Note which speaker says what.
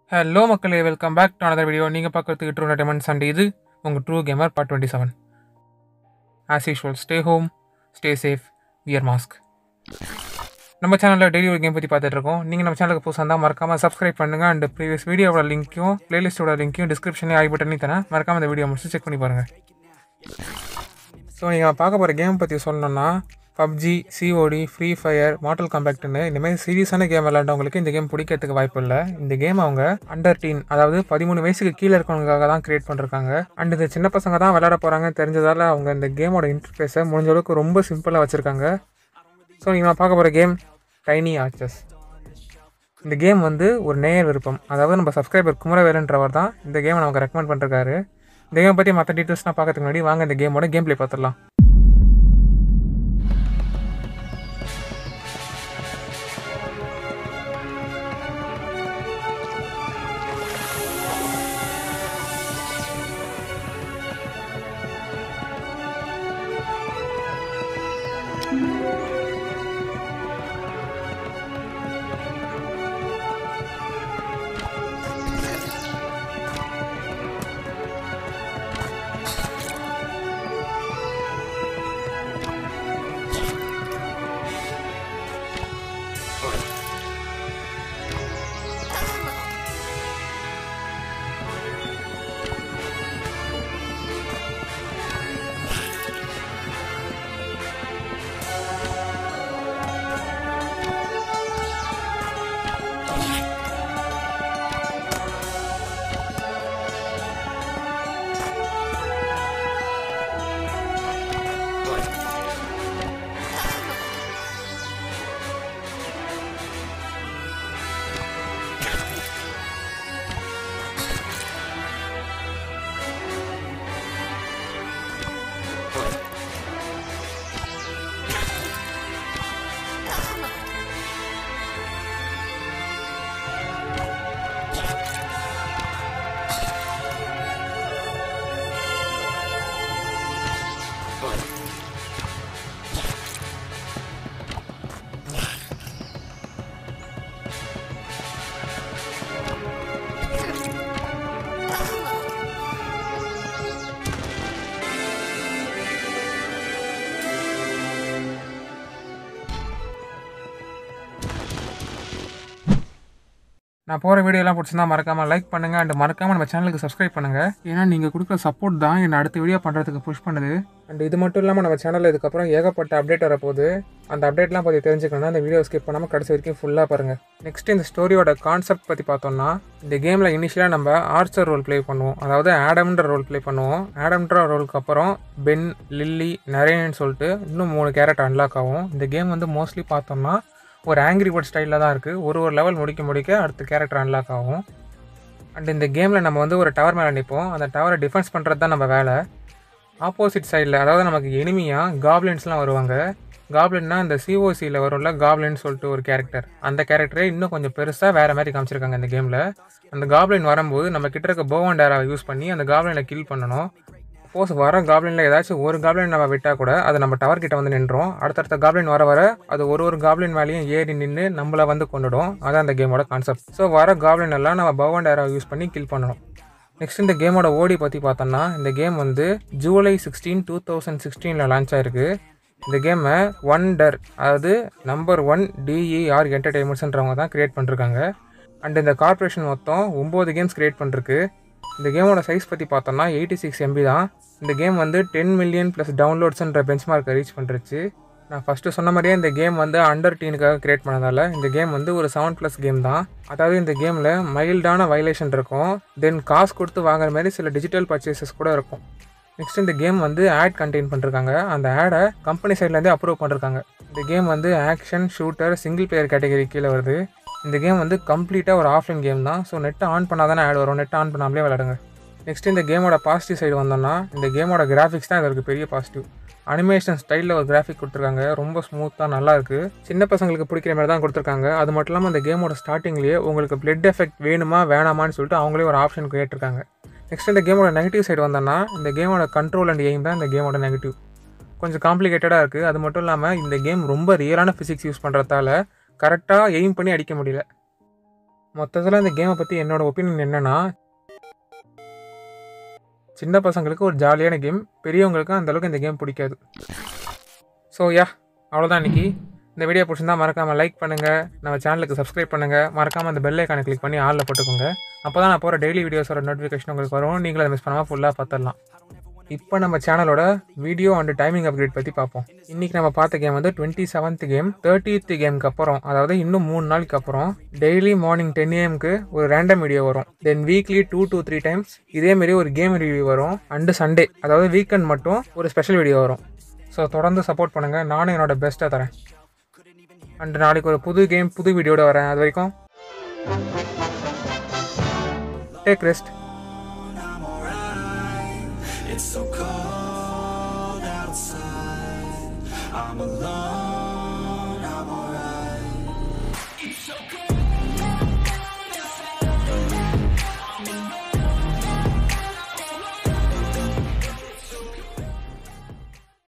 Speaker 1: Hello மக்களே welcome back to another video நீங்கள் பார்க்கறதுக்கு ட்ரூ நெட்டமெண்ட் சண்டே இது உங்கள் true gamer part twenty seven as usual stay home stay safe wear mask நம்ம சேனலில் daily ஒரு கேம் பற்றி பார்த்துட்டு இருக்கோம் நீங்கள் நம்ம சேனலுக்கு புதுசாக இருந்தால் மறக்காமல் சப்ஸ்கிரைப் பண்ணுங்கள் அண்ட் ப்ரீவியஸ் வீடியோவோட லிங்க்கையும் பிளேலிஸ்ட்டோட லிங்க்கையும் டிஸ்கிரிப்ஷன்லேயே ஆகி பட்டனே தரேன் மறக்காமல் இந்த வீடியோ முடிச்சு செக் பண்ணி பாருங்கள் ஸோ நீங்கள் பார்க்க போகிற கேம் பற்றி சொல்லணும்னா PUBG COD free fire mortal காம்பேக்ட்னு இந்தமாதிரி சீரியஸான கேம் விளையாண்டவங்களுக்கு இந்த கேம் பிடிக்கிறதுக்கு வாய்ப்பு இல்லை இந்த கேம் அவங்க அண்டர் டீன் அதாவது பதிமூணு வயசுக்கு கீழே இருக்கவங்களுக்காக தான் கிரியேட் பண்ணிருக்காங்க அண்ட் இந்த சின்ன பசங்க தான் விளையாட போகிறாங்கன்னு தெரிஞ்சதால் அவங்க இந்த கேமோட இன்டர்ஃபேஸை முடிஞ்ச அளவுக்கு ரொம்ப சிம்பிளாக வச்சுருக்காங்க ஸோ நீங்கள் பார்க்க போகிற கேம் டைனி ஆர்ச்சஸ் இந்த கேம் வந்து ஒரு நேயர் விருப்பம் அதாவது நம்ம சப்ஸ்கிரைபர் குமரவேலன்றவர் தான் இந்த கேமை நமக்கு ரெக்கமெண்ட் பண்ணிருக்காரு இந்த கேம் பற்றி மற்ற டீட்டெயில்ஸ்லாம் பார்க்கறதுக்கு முன்னாடி வாங்க இந்த கேமோட கேம் ப்ளே பார்த்துடலாம் நான் போகிற வீடியோலாம் பிடிச்சிருந்தா மறக்காமல் லைக் பண்ணுங்கள் அண்ட் மறக்காமல் நம்ம சேனலுக்கு சப்ஸ்கிரைப் பண்ணுங்கள் ஏன்னா நீங்கள் கொடுக்குற சப்போர்ட் தான் என்னை அடுத்த வீடியோ பண்ணுறதுக்கு புஷ் பண்ணுது அண்ட் இது மட்டும் இல்லாமல் நம்ம சேனலில் இதுக்கப்புறம் ஏகப்பட்ட அப்டேட் வரப்போகுது அந்த அப்டேட்லாம் பற்றி தெரிஞ்சுக்கணும்னா இந்த வீடியோ ஸ்கிப் பண்ணாமல் கடைசி வரைக்கும் ஃபுல்லாக பாருங்கள் நெக்ஸ்ட் இந்த ஸ்டோரியோட கான்செப்ட் பற்றி பார்த்தோம்னா இந்த கேமில் இனிஷியலாக நம்ம ஆர்ச்சர் ரோல் ப்ளே பண்ணுவோம் அதாவது ஆடம்ன்ற ரோல் ப்ளே பண்ணுவோம் ஆடம்ன்ற ரோலுக்கு அப்புறம் பென் லில்லி நரேன்னு சொல்லிட்டு இன்னும் மூணு கேரக்டர் அன்லாக் ஆகும் இந்த கேம் வந்து மோஸ்ட்லி பார்த்தோம்னா ஒரு ஆங்கிரி பேர்ட் ஸ்டைலில் தான் இருக்குது ஒரு ஒரு லெவல் முடிக்க முடிக்க அடுத்த கேரக்டர் அன்லாக் ஆகும் அண்ட் இந்த கேமில் நம்ம வந்து ஒரு டவர் மேலே நிற்போம் அந்த டவரை டிஃபென்ஸ் பண்ணுறது தான் நம்ம வேலை ஆப்போசிட் சைடில் அதாவது நமக்கு எனிமியாக காப்ளின்ஸ்லாம் வருவாங்க காப்ளின்னா இந்த சிஓசியில் வரும்ல காப்ளின்னு சொல்லிட்டு ஒரு கேரக்டர் அந்த கேரக்டரே இன்னும் கொஞ்சம் பெருசாக வேறு மாதிரி காமிச்சிருக்காங்க இந்த கேமில் அந்த காப்ளின் வரும்போது நம்ம கிட்ட இருக்க போவன் டேராவை யூஸ் பண்ணி அந்த காப்ளினை கில் பண்ணணும் சப்போஸ் வர காப்ளினில் ஏதாச்சும் ஒரு காப்ளின் நம்ம விட்டால் கூட அது நம்ம டவர் கிட்ட வந்து நின்றோம் அடுத்தடுத்த காப்ளின் வர வர அது ஒரு ஒரு காப்ளின் மேலேயும் ஏறி நின்று நம்மளை வந்து கொண்டுடும் அதான் அந்த கேமோட கான்செப்ட் ஸோ வர காப்ளின் எல்லாம் நம்ம பவன் டேரா யூஸ் பண்ணி கில் பண்ணணும் நெக்ஸ்ட் இந்த கேமோட ஓடி பற்றி பார்த்தோம்னா இந்த கேம் வந்து ஜூலை சிக்ஸ்டீன் டூ தௌசண்ட் சிக்ஸ்டீனில் லான்ச் ஆயிருக்கு இந்த கேமை ஒன்டர் அதாவது நம்பர் ஒன் டிஇஆர் என்டர்டைன்மெண்ட்ஸ்ன்றவங்க தான் க்ரியேட் பண்ணிருக்காங்க அண்ட் இந்த கார்பரேஷன் மொத்தம் ஒம்பது கேம்ஸ் க்ரியேட் பண்ணிருக்கு இந்த கேமோட சைஸ் பற்றி பார்த்தோம்னா எயிட்டி சிக்ஸ் எம்பி தான் இந்த கேம் வந்து டென் மில்லியன் ப்ளஸ் டவுன்லோட்ஸ்ன்ற பெஞ்ச்மார்க்கை ரீச் பண்ணிருச்சு நான் ஃபஸ்ட்டு சொன்ன மாதிரியே இந்த கேம் வந்து அண்டர் டீனுக்காக கிரியேட் பண்ணதால் இந்த கேம் வந்து ஒரு செவன் ப்ளஸ் கேம் தான் அதாவது இந்த கேமில் மைல்டான வைலேஷன் இருக்கும் தென் காசு கொடுத்து வாங்குற மாதிரி சில டிஜிட்டல் பர்ச்சேசஸ் கூட இருக்கும் நெக்ஸ்ட் இந்த கேம் வந்து ஆட் கண்டெயின் பண்ணிருக்காங்க அந்த ஆடை கம்பெனி சைட்லேருந்தே அப்ரூவ் பண்ணிருக்காங்க இந்த கேம் வந்து action shooter single player category கீழே வருது இந்த கேம் வந்து கம்ப்ளீட்டாக ஒரு ஆஃப்லைன் கேம் தான் ஸோ நெட்டை ஆன் பண்ணால் தானே ஆட் வரும் நெட் ஆன் பண்ணாமலே விளையாடுங்க நெக்ஸ்ட் இந்த கேமோட பாசிட்டிவ் சைடு வந்தோம்னா இந்த கேமோட கிராஃபிக்ஸ் தான் இதற்கு பெரிய பாசிட்டிவ் அனிமேஷன் ஸ்டைலில் ஒரு கிராஃபிக் கொடுத்துருக்காங்க ரொம்ப ஸ்மூத்தாக நல்லா இருக்கு சின்ன பசங்களுக்கு பிடிக்கிற மாதிரி தான் கொடுத்துருக்காங்க அது மட்டும் இல்லாமல் இந்த கேமோட ஸ்டார்டிங்லேயே உங்களுக்கு பிளட் எஃபெக்ட் வேணுமா வேணாமான்னு சொல்லிட்டு அவங்களே ஒரு ஆப்ஷன் கேட்டிருக்காங்க நெக்ஸ்ட் இந்த கேமோட நெகட்டிவ் சைடு வந்தோன்னா இந்த கேமோட கண்ட்ரோல் அண்ட் எய்ம் தான் இந்த கேமோட நெகட்டிவ் கொஞ்சம் காம்ப்ளிகேட்டடாக இருக்குது அது மட்டும் இல்லாமல் இந்த கேம் ரொம்ப ரியலான ஃபிசிக்ஸ் யூஸ் பண்ணுறதால கரெக்டாக எய்ம் பண்ணி அடிக்க முடியல மொத்தத்தில் இந்த கேமை பற்றி என்னோட ஒப்பீனியன் என்னன்னா சின்ன பசங்களுக்கு ஒரு ஜாலியான கேம் பெரியவங்களுக்கு அந்த அளவுக்கு இந்த கேம் பிடிக்காது ஸோ யா அவ்வளோதான் இன்னைக்கு இந்த வீடியோ பிடிச்சிருந்தா மறக்காமல் லைக் பண்ணுங்கள் நம்ம சேனலுக்கு சப்ஸ்கிரைப் பண்ணுங்கள் மறக்காமல் அந்த பெல் ஐக்கானை கிளிக் பண்ணி ஆளில் போட்டுக்கோங்க அப்போ தான் நான் போகிற டெய்லி வீடியோஸோட நோட்டிஃபிகேஷன் உங்களுக்கு வரும் நீங்களும் அதை மிஸ் பண்ணாமல் ஃபுல்லாக பார்த்துடலாம் இப்போ நம்ம சேனலோட வீடியோ அண்ட் டைமிங் அப்கிரேட் பற்றி பார்ப்போம் இன்றைக்கி நம்ம பார்த்த கேம் வந்து டுவெண்ட்டி செவன்த் கேம் தேர்ட்டித் கேமுக்கு அப்புறம் அதாவது இன்னும் மூணு நாளுக்கு அப்புறம் டெய்லி மார்னிங் டென் ஏஎம்க்கு ஒரு ரேண்டம் வீடியோ வரும் then weekly two two three times இதேமாரி ஒரு கேம் ரிவ்யூ வரும் அண்டு சண்டே அதாவது வீக்கெண்ட் மட்டும் ஒரு ஸ்பெஷல் வீடியோ வரும் ஸோ தொடர்ந்து சப்போர்ட் பண்ணுங்கள் நானும் என்னோட பெஸ்ட்டாக தரேன் அண்ட் நாளைக்கு ஒரு புது கேம் புது வீடியோட வரேன் அது வரைக்கும் take rest
Speaker 2: It's so cold outside. I'm alone.